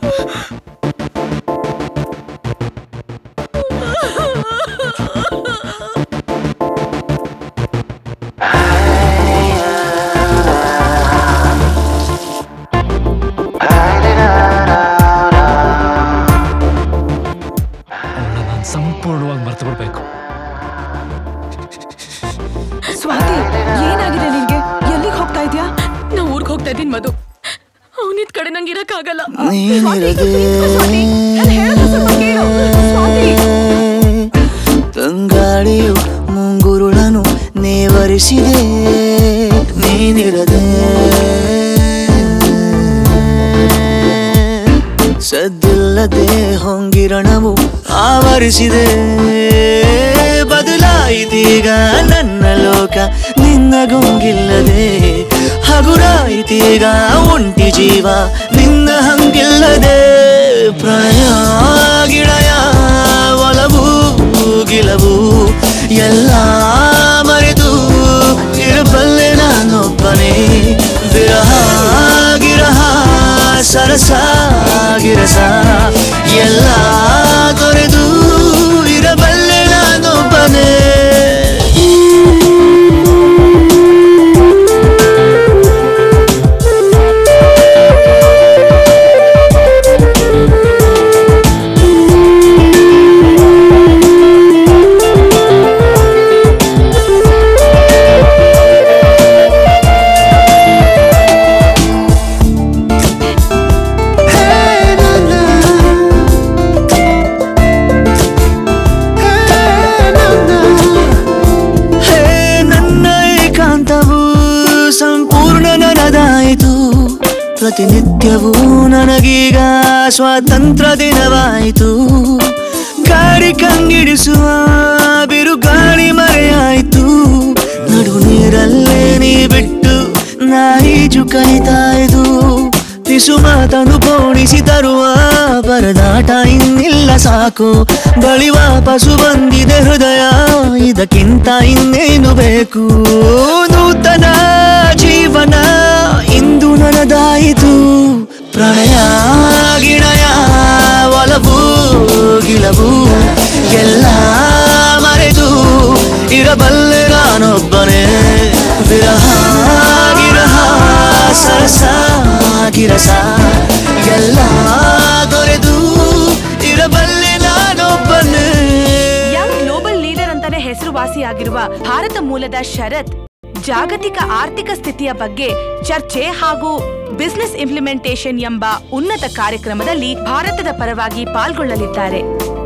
ಅವಳನ್ನ ನಾನು ಸಂಪೂರ್ಣವಾಗಿ ಮರ್ತು ಬಿಡ್ಬೇಕು ಸ್ವಾತಿ ಏನಾಗಿದೆ ನಿನ್ಗೆ ಎಲ್ಲಿಗೆ ಹೋಗ್ತಾ ಇದ್ಯಾ ನಾ ಊರ್ಗ್ ಹೋಗ್ತಾ ಇದ್ದೀನಿ ಮಧು ಅವನಿದ್ ಕಡೆ ನಂಗೆ ಇರಕ್ಕಾಗಲ್ಲ ತಂಗಾಳಿಯು ಮುಂಗುರುಳನು ನೇವರಿಸಿದೆ ನೀನಿರದೆ ಸದ್ದಿಲ್ಲದೆ ಹೊಂಗಿರಣವು ಆವರಿಸಿದೆ ಬದಲಾಯಿತೀಗ ನನ್ನ ಲೋಕ ನಿನ್ನ ಗೊಂಗಿಲ್ಲದೆ ಹಗುರಾಯಿತೀಗ ಒಂಟಿ ಜೀವ ನಿನ್ನ ಹಂಗಿಲ್ಲದೆ ಪ್ರಣಯ ಗಿಳಯ ಒಲವು ಗಿಲವು ಎಲ್ಲ ಮರೆತು ಇರಬಲ್ಲೆ ನಾನೊಬ್ಬನೇ ವಿರಹ ಗಿರಹ ಸರಸ ಗಿರಸ ಎಲ್ಲ ತೊರೆದು ಇರಬಲ್ಲೆ ನಾನೊಬ್ಬನೇ ಹೇ ನನ್ನ ಏಕಾಂತವು ಸಂಪೂರ್ಣ ನನದಾಯಿತು ಪ್ರತಿನಿತ್ಯವೂ ನನಗೀಗ ಸ್ವಾತಂತ್ರ್ಯ ದಿನವಾಯಿತು ಗಾಡಿ ಕಂಗಿಡಿಸುವ ಬಿರುಗಾಳಿ ಮರೆಯಾಯಿತು ನಡು ನೀರಲ್ಲೇ ನೀ ಬಿಟ್ಟು ನಾರೀಜು ಕಲಿತಾಯಿತು ಪಿಸು ಮಾತನು ಪೋಣಿಸಿ ತರುವ ಪರದಾಟ ಇನ್ನಿಲ್ಲ ಸಾಕು ಬಳಿ ವಾಪಸು ಬಂದಿದೆ ಹೃದಯ ಇದಕ್ಕಿಂತ ಇನ್ನೇನು ಬೇಕು ನೂತನ ಜೀವನ ಇಂದು ನನದಾಯಿತು ಪ್ರಣಯ ಗಿಣಯ ಒಲವು ಗಿಲವು ಎಲ್ಲ ಮರೆತು ಇರಬಲ್ಲೆ ನಾನೊಬ್ಬನೇ ವಿರಹ ಗಿರಹ ಸರಸ ಗಿರಸ ಎಲ್ಲ ತೊರೆದು ಇರಬಲ್ಲೆ ನಾನೊಬ್ಬನೇ ಯಂಗ್ ಗ್ಲೋಬಲ್ ಲೀಡರ್ ಅಂತಾನೆ ಹೆಸರುವಾಸಿಯಾಗಿರುವ ಭಾರತ ಮೂಲದ ಶರತ್ ಜಾಗತಿಕ ಆರ್ಥಿಕ ಸ್ಥಿತಿಯ ಬಗ್ಗೆ ಚರ್ಚೆ ಹಾಗೂ ಬಿಸಿನೆಸ್ ಇಂಪ್ಲಿಮೆಂಟೇಷನ್ ಎಂಬ ಉನ್ನತ ಕಾರ್ಯಕ್ರಮದಲ್ಲಿ ಭಾರತದ ಪರವಾಗಿ ಪಾಲ್ಗೊಳ್ಳಲಿದ್ದಾರೆ